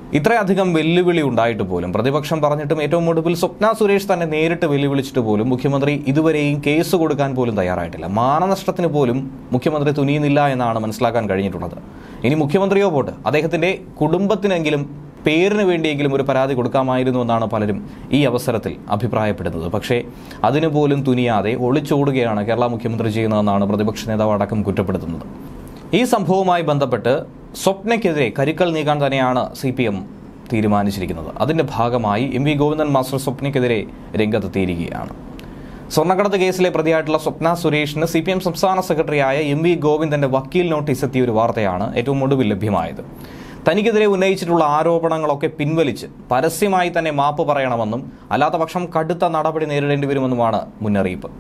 ഇത്രയധികം വെല്ലുവിളി ഉണ്ടായിട്ട് പോലും പ്രതിപക്ഷം പറഞ്ഞിട്ടും ഏറ്റവും ഒടുവിൽ സ്വപ്ന സുരേഷ് തന്നെ നേരിട്ട് വെല്ലുവിളിച്ചിട്ട് പോലും മുഖ്യമന്ത്രി ഇതുവരെയും കേസ് കൊടുക്കാൻ പോലും തയ്യാറായിട്ടില്ല മാനനഷ്ടത്തിന് പോലും മുഖ്യമന്ത്രി തുനിയുന്നില്ല എന്നാണ് മനസ്സിലാക്കാൻ കഴിഞ്ഞിട്ടുള്ളത് ഇനി മുഖ്യമന്ത്രിയോ പോട്ട് അദ്ദേഹത്തിന്റെ കുടുംബത്തിനെങ്കിലും പേരിന് വേണ്ടിയെങ്കിലും ഒരു പരാതി കൊടുക്കാമായിരുന്നു എന്നാണ് പലരും ഈ അവസരത്തിൽ അഭിപ്രായപ്പെടുന്നത് പക്ഷേ അതിനു പോലും തുനിയാതെ ഒളിച്ചോടുകയാണ് കേരള മുഖ്യമന്ത്രി ചെയ്യുന്നതെന്നാണ് പ്രതിപക്ഷ നേതാവ് അടക്കം കുറ്റപ്പെടുത്തുന്നത് ഈ സംഭവവുമായി ബന്ധപ്പെട്ട് സ്വപ്നയ്ക്കെതിരെ കരുക്കൾ നീക്കാൻ തന്നെയാണ് സി പി എം തീരുമാനിച്ചിരിക്കുന്നത് അതിന്റെ ഭാഗമായി എം വി ഗോവിന്ദൻ മാസ്റ്റർ സ്വപ്നയ്ക്കെതിരെ രംഗത്തെത്തിയിരിക്കുകയാണ് സ്വർണ്ണക്കടത്ത് കേസിലെ പ്രതിയായിട്ടുള്ള സ്വപ്ന സുരേഷിന് സി പി എം സംസ്ഥാന സെക്രട്ടറിയായ എം വി ഗോവിന്ദന്റെ വക്കീൽ നോട്ടീസ് എത്തിയ ഒരു വാർത്തയാണ് ഏറ്റവും ഒടുവിൽ ലഭ്യമായത് തനിക്കെതിരെ ഉന്നയിച്ചിട്ടുള്ള ആരോപണങ്ങളൊക്കെ പിൻവലിച്ച് പരസ്യമായി തന്നെ മാപ്പ് പറയണമെന്നും അല്ലാത്ത പക്ഷം കടുത്ത നടപടി നേരിടേണ്ടി വരുമെന്നുമാണ് മുന്നറിയിപ്പ്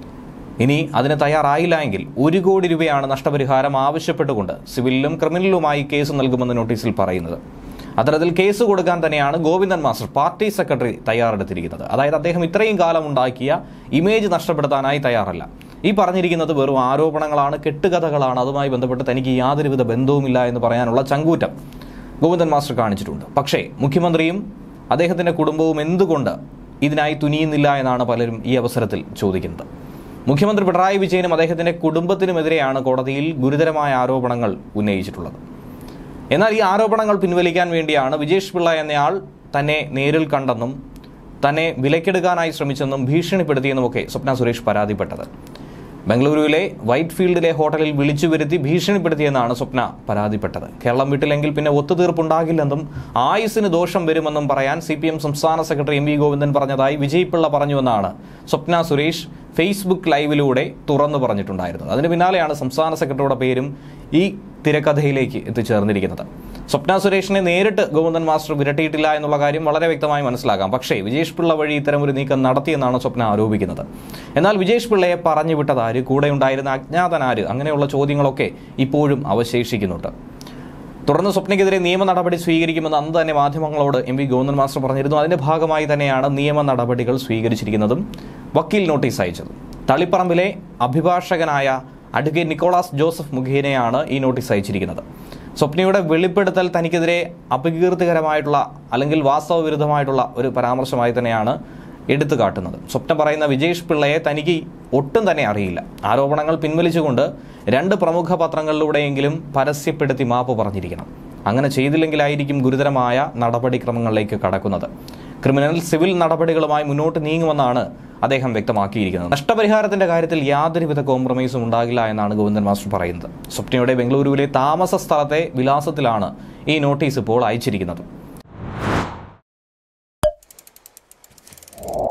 ഇനി അതിന് തയ്യാറായില്ല എങ്കിൽ ഒരു കോടി രൂപയാണ് നഷ്ടപരിഹാരം ആവശ്യപ്പെട്ടുകൊണ്ട് സിവിലിലും ക്രിമിനലിലുമായി കേസ് നൽകുമെന്ന് നോട്ടീസിൽ പറയുന്നത് അത്തരത്തിൽ കേസ് കൊടുക്കാൻ തന്നെയാണ് ഗോവിന്ദൻ മാസ്റ്റർ പാർട്ടി സെക്രട്ടറി തയ്യാറെടുത്തിരിക്കുന്നത് അതായത് അദ്ദേഹം ഇത്രയും കാലം ഉണ്ടാക്കിയ ഇമേജ് നഷ്ടപ്പെടുത്താനായി തയ്യാറല്ല ഈ പറഞ്ഞിരിക്കുന്നത് വെറും ആരോപണങ്ങളാണ് കെട്ടുകഥകളാണ് അതുമായി ബന്ധപ്പെട്ട് തനിക്ക് യാതൊരുവിധ ബന്ധവുമില്ല എന്ന് പറയാനുള്ള ചങ്കൂറ്റം ഗോവിന്ദൻ മാസ്റ്റർ കാണിച്ചിട്ടുണ്ട് പക്ഷേ മുഖ്യമന്ത്രിയും അദ്ദേഹത്തിന്റെ കുടുംബവും എന്തുകൊണ്ട് ഇതിനായി തുനിയുന്നില്ല എന്നാണ് പലരും ഈ അവസരത്തിൽ ചോദിക്കുന്നത് മുഖ്യമന്ത്രി പിണറായി വിജയനും അദ്ദേഹത്തിന്റെ കുടുംബത്തിനുമെതിരെയാണ് കോടതിയിൽ ഗുരുതരമായ ആരോപണങ്ങൾ ഉന്നയിച്ചിട്ടുള്ളത് എന്നാൽ ഈ ആരോപണങ്ങൾ പിൻവലിക്കാൻ വേണ്ടിയാണ് വിജേഷ് പിള്ള എന്നയാൾ തന്നെ നേരിൽ കണ്ടെന്നും തന്നെ വിലക്കെടുക്കാനായി ശ്രമിച്ചെന്നും ഭീഷണിപ്പെടുത്തിയെന്നുമൊക്കെ സ്വപ്ന സുരേഷ് പരാതിപ്പെട്ടത് ബംഗളൂരുവിലെ വൈറ്റ് ഫീൽഡിലെ ഹോട്ടലിൽ വിളിച്ചു വരുത്തി ഭീഷണിപ്പെടുത്തിയെന്നാണ് സ്വപ്ന പരാതിപ്പെട്ടത് കേരളം വിട്ടില്ലെങ്കിൽ പിന്നെ ഒത്തുതീർപ്പുണ്ടാകില്ലെന്നും ആയുസിന് ദോഷം വരുമെന്നും പറയാൻ സി പി എം സംസ്ഥാന സെക്രട്ടറി എം വി ഗോവിന്ദൻ പറഞ്ഞതായി വിജയ് പിള്ള പറഞ്ഞുവെന്നാണ് സ്വപ്ന സുരേഷ് ഫേസ്ബുക്ക് ലൈവിലൂടെ തുറന്നു പറഞ്ഞിട്ടുണ്ടായിരുന്നത് അതിന് പിന്നാലെയാണ് സംസ്ഥാന സെക്രട്ടറിയുടെ പേരും ഈ തിരക്കഥയിലേക്ക് എത്തിച്ചേർന്നിരിക്കുന്നത് സ്വപ്ന സുരേഷിനെ നേരിട്ട് ഗോവിന്ദൻ മാസ്റ്റർ വിരട്ടിയിട്ടില്ല എന്നുള്ള കാര്യം വളരെ വ്യക്തമായി മനസ്സിലാക്കാം പക്ഷേ വിജേഷ് പിള്ള വഴി ഇത്തരം ഒരു നീക്കം നടത്തിയെന്നാണ് സ്വപ്ന ആരോപിക്കുന്നത് എന്നാൽ വിജേഷ് പിള്ളയെ പറഞ്ഞു വിട്ടതാര് കൂടെ ഉണ്ടായിരുന്ന അജ്ഞാതനാര് അങ്ങനെയുള്ള ചോദ്യങ്ങളൊക്കെ ഇപ്പോഴും അവശേഷിക്കുന്നുണ്ട് തുടർന്ന് സ്വപ്നയ്ക്കെതിരെ നിയമ നടപടി സ്വീകരിക്കുമെന്ന് അന്ന് തന്നെ മാധ്യമങ്ങളോട് എം വി ഗോവിന്ദൻ മാസ്റ്റർ പറഞ്ഞിരുന്നു അതിന്റെ ഭാഗമായി തന്നെയാണ് നിയമ നടപടികൾ സ്വീകരിച്ചിരിക്കുന്നതും വക്കീൽ നോട്ടീസ് അയച്ചത് തളിപ്പറമ്പിലെ അഭിഭാഷകനായ അഡ്വക്കേറ്റ് നിക്കോളാസ് ജോസഫ് മുഖേനയാണ് ഈ നോട്ടീസ് അയച്ചിരിക്കുന്നത് സ്വപ്നയുടെ വെളിപ്പെടുത്തൽ തനിക്കെതിരെ അപകീർത്തികരമായിട്ടുള്ള അല്ലെങ്കിൽ വാസ്തവവിരുദ്ധമായിട്ടുള്ള ഒരു പരാമർശമായി തന്നെയാണ് എടുത്തു കാട്ടുന്നത് സ്വപ്ന പറയുന്ന വിജേഷ് പിള്ളയെ തനിക്ക് ഒട്ടും തന്നെ അറിയില്ല ആരോപണങ്ങൾ പിൻവലിച്ചുകൊണ്ട് രണ്ട് പ്രമുഖ പത്രങ്ങളിലൂടെയെങ്കിലും പരസ്യപ്പെടുത്തി മാപ്പ് പറഞ്ഞിരിക്കണം അങ്ങനെ ചെയ്തില്ലെങ്കിലായിരിക്കും ഗുരുതരമായ നടപടിക്രമങ്ങളിലേക്ക് കടക്കുന്നത് ക്രിമിനൽ സിവിൽ നടപടികളുമായി മുന്നോട്ട് നീങ്ങുമെന്നാണ് അദ്ദേഹം വ്യക്തമാക്കിയിരിക്കുന്നത് നഷ്ടപരിഹാരത്തിന്റെ കാര്യത്തിൽ യാതൊരുവിധ കോംപ്രമൈസും ഉണ്ടാകില്ല എന്നാണ് ഗോവിന്ദൻ മാസ്റ്റർ പറയുന്നത് സ്വപ്നയുടെ ബംഗളൂരുവിലെ താമസ സ്ഥലത്തെ വിലാസത്തിലാണ് ഈ നോട്ടീസ് ഇപ്പോൾ അയച്ചിരിക്കുന്നത്